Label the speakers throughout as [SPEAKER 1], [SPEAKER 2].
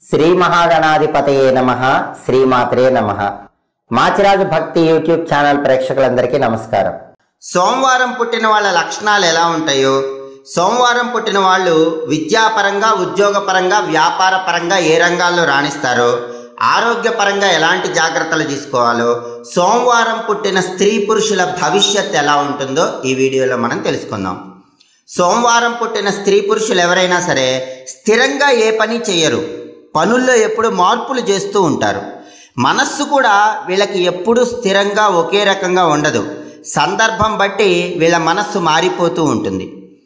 [SPEAKER 1] శ్రీ మహాగణాధిపతయే నమ శ్రీమాత్రే నమ మాచిరాజు భక్తి యూట్యూబ్ ఛానల్ ప్రేక్షకులందరికీ నమస్కారం
[SPEAKER 2] సోమవారం పుట్టిన వాళ్ళ లక్షణాలు ఎలా ఉంటాయో సోమవారం పుట్టిన వాళ్ళు విద్యాపరంగా ఉద్యోగపరంగా వ్యాపార పరంగా ఏ రంగాల్లో రాణిస్తారో ఆరోగ్యపరంగా ఎలాంటి జాగ్రత్తలు తీసుకోవాలో సోమవారం పుట్టిన స్త్రీ పురుషుల భవిష్యత్ ఎలా ఉంటుందో ఈ వీడియోలో మనం తెలుసుకుందాం సోమవారం పుట్టిన స్త్రీ పురుషులు ఎవరైనా సరే స్థిరంగా ఏ పని చేయరు పనుల్లో ఎప్పుడు మార్పులు చేస్తూ ఉంటారు మనస్సు కూడా వీళ్ళకి ఎప్పుడూ స్థిరంగా ఒకే రకంగా ఉండదు సందర్భం బట్టి వీళ్ళ మనస్సు మారిపోతూ ఉంటుంది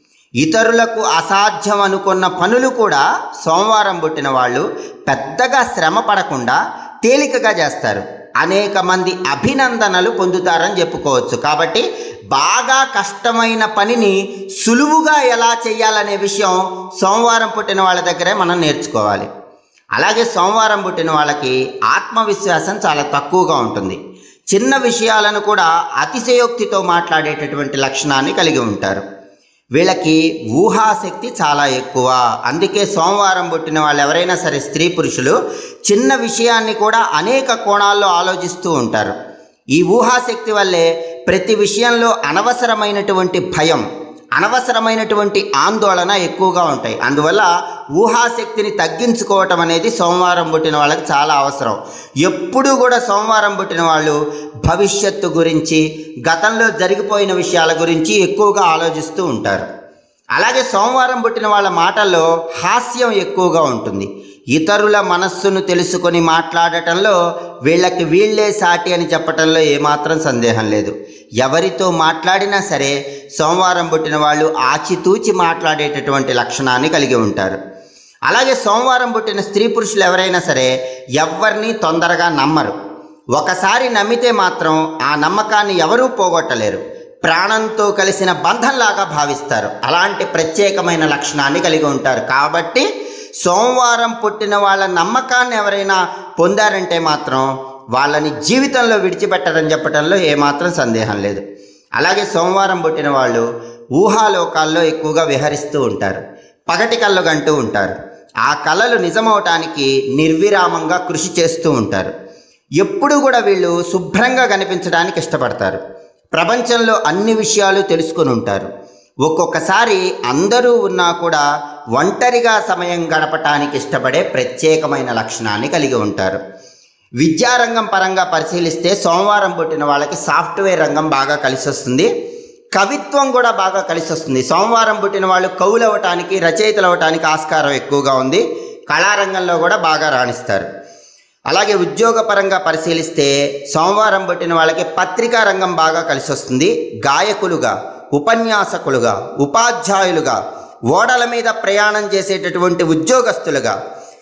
[SPEAKER 2] ఇతరులకు అసాధ్యం అనుకున్న పనులు కూడా సోమవారం పుట్టిన వాళ్ళు పెద్దగా శ్రమ పడకుండా తేలికగా చేస్తారు అనేక మంది అభినందనలు పొందుతారని చెప్పుకోవచ్చు కాబట్టి బాగా కష్టమైన పనిని సులువుగా ఎలా చేయాలనే విషయం సోమవారం పుట్టిన వాళ్ళ దగ్గరే మనం నేర్చుకోవాలి అలాగే సోమవారం పుట్టిన వాళ్ళకి ఆత్మవిశ్వాసం చాలా తక్కువగా ఉంటుంది చిన్న విషయాలను కూడా అతిశయోక్తితో మాట్లాడేటటువంటి లక్షణాన్ని కలిగి ఉంటారు వీళ్ళకి ఊహాశక్తి చాలా ఎక్కువ అందుకే సోమవారం పుట్టిన వాళ్ళు ఎవరైనా సరే స్త్రీ పురుషులు చిన్న విషయాన్ని కూడా అనేక కోణాల్లో ఆలోచిస్తూ ఉంటారు ఈ ఊహాశక్తి వల్లే ప్రతి విషయంలో అనవసరమైనటువంటి భయం అనవసరమైనటువంటి ఆందోళన ఎక్కువగా ఉంటాయి అందువల్ల ఊహాశక్తిని తగ్గించుకోవటం అనేది సోమవారం పుట్టిన వాళ్ళకి చాలా అవసరం ఎప్పుడూ కూడా సోమవారం పుట్టిన వాళ్ళు భవిష్యత్తు గురించి గతంలో జరిగిపోయిన విషయాల గురించి ఎక్కువగా ఆలోచిస్తూ ఉంటారు అలాగే సోమవారం పుట్టిన వాళ్ళ మాటల్లో హాస్యం ఎక్కువగా ఉంటుంది ఇతరుల మనస్సును తెలుసుకొని మాట్లాడటంలో వీళ్ళకి వీళ్ళే సాటి అని చెప్పటంలో ఏమాత్రం సందేహం లేదు ఎవరితో మాట్లాడినా సరే సోమవారం పుట్టిన వాళ్ళు ఆచితూచి మాట్లాడేటటువంటి లక్షణాన్ని కలిగి ఉంటారు అలాగే సోమవారం పుట్టిన స్త్రీ పురుషులు ఎవరైనా సరే ఎవరిని తొందరగా నమ్మరు ఒకసారి నమ్మితే మాత్రం ఆ నమ్మకాన్ని ఎవరూ పోగొట్టలేరు ప్రాణంతో కలిసిన బంధంలాగా భావిస్తారు అలాంటి ప్రత్యేకమైన లక్షణాన్ని కలిగి ఉంటారు కాబట్టి సోమవారం పుట్టిన వాళ్ళ నమ్మకాన్ని ఎవరైనా పొందారంటే మాత్రం వాళ్ళని జీవితంలో విడిచిపెట్టరని చెప్పడంలో ఏమాత్రం సందేహం లేదు అలాగే సోమవారం పుట్టిన వాళ్ళు ఊహాలోకాల్లో ఎక్కువగా విహరిస్తూ ఉంటారు పగటి కళ్ళు గంటూ ఉంటారు ఆ కళలు నిజమవటానికి నిర్విరామంగా కృషి చేస్తూ ఉంటారు ఎప్పుడు కూడా వీళ్ళు శుభ్రంగా కనిపించడానికి ఇష్టపడతారు ప్రపంచంలో అన్ని విషయాలు తెలుసుకొని ఉంటారు ఒక్కొక్కసారి అందరూ ఉన్నా కూడా ఒంటరిగా సమయం గడపటానికి ఇష్టపడే ప్రత్యేకమైన లక్షణాన్ని కలిగి ఉంటారు విద్యారంగం పరంగా పరిశీలిస్తే సోమవారం పుట్టిన వాళ్ళకి సాఫ్ట్వేర్ రంగం బాగా కలిసి వస్తుంది కవిత్వం కూడా బాగా కలిసి వస్తుంది సోమవారం పుట్టిన వాళ్ళు కవులు అవ్వటానికి రచయితలు అవ్వటానికి ఆస్కారం ఎక్కువగా ఉంది కళారంగంలో కూడా బాగా రాణిస్తారు అలాగే ఉద్యోగపరంగా పరిశీలిస్తే సోమవారం పుట్టిన వాళ్ళకి పత్రికా రంగం బాగా కలిసి వస్తుంది గాయకులుగా ఉపన్యాసకులుగా ఉపాధ్యాయులుగా ఓడల మీద ప్రయాణం చేసేటటువంటి ఉద్యోగస్తులుగా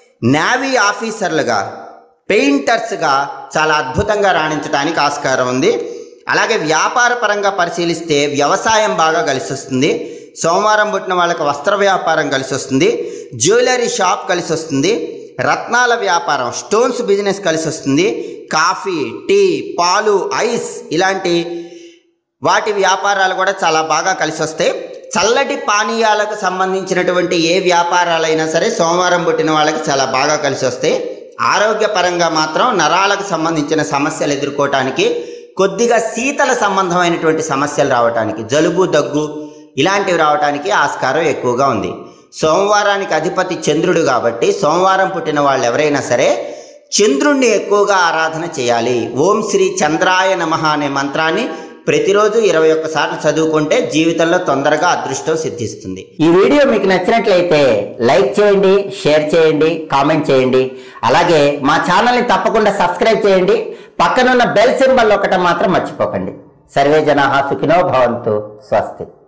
[SPEAKER 2] నేవీ ఆఫీసర్లుగా పెయింటర్స్గా చాలా అద్భుతంగా రాణించడానికి ఆస్కారం ఉంది అలాగే వ్యాపార పరంగా పరిశీలిస్తే వ్యవసాయం బాగా కలిసి వస్తుంది సోమవారం పుట్టిన వాళ్ళకి వస్త్ర వ్యాపారం కలిసి వస్తుంది జ్యువెలరీ షాప్ కలిసి వస్తుంది రత్నాల వ్యాపారం స్టోన్స్ బిజినెస్ కలిసి వస్తుంది కాఫీ టీ పాలు ఐస్ ఇలాంటి వాటి వ్యాపారాలు కూడా చాలా బాగా కలిసి వస్తాయి చల్లటి పానీయాలకు సంబంధించినటువంటి ఏ వ్యాపారాలైనా సరే సోమవారం పుట్టిన వాళ్ళకి చాలా బాగా కలిసి వస్తాయి ఆరోగ్యపరంగా మాత్రం నరాలకు సంబంధించిన సమస్యలు ఎదుర్కోవటానికి కొద్దిగా శీతల సంబంధమైనటువంటి సమస్యలు రావటానికి జలుబు దగ్గు ఇలాంటివి రావటానికి ఆస్కారం ఎక్కువగా ఉంది సోమవారానికి అధిపతి చంద్రుడు కాబట్టి సోమవారం పుట్టిన వాళ్ళు ఎవరైనా సరే చంద్రుణ్ణి ఎక్కువగా ఆరాధన చేయాలి ఓం శ్రీ చంద్రాయ నమః అనే మంత్రాన్ని ప్రతిరోజు ఇరవై ఒక్కసార్లు చదువుకుంటే జీవితంలో తొందరగా అదృష్టం సిద్ధిస్తుంది
[SPEAKER 1] ఈ వీడియో మీకు నచ్చినట్లయితే లైక్ చేయండి షేర్ చేయండి కామెంట్ చేయండి అలాగే మా ఛానల్ని తప్పకుండా సబ్స్క్రైబ్ చేయండి పక్కనున్న బెల్ సింబల్ ఒకటం మాత్రం మర్చిపోకండి సర్వే జనాహ సుఖినో భవంతు స్వస్తి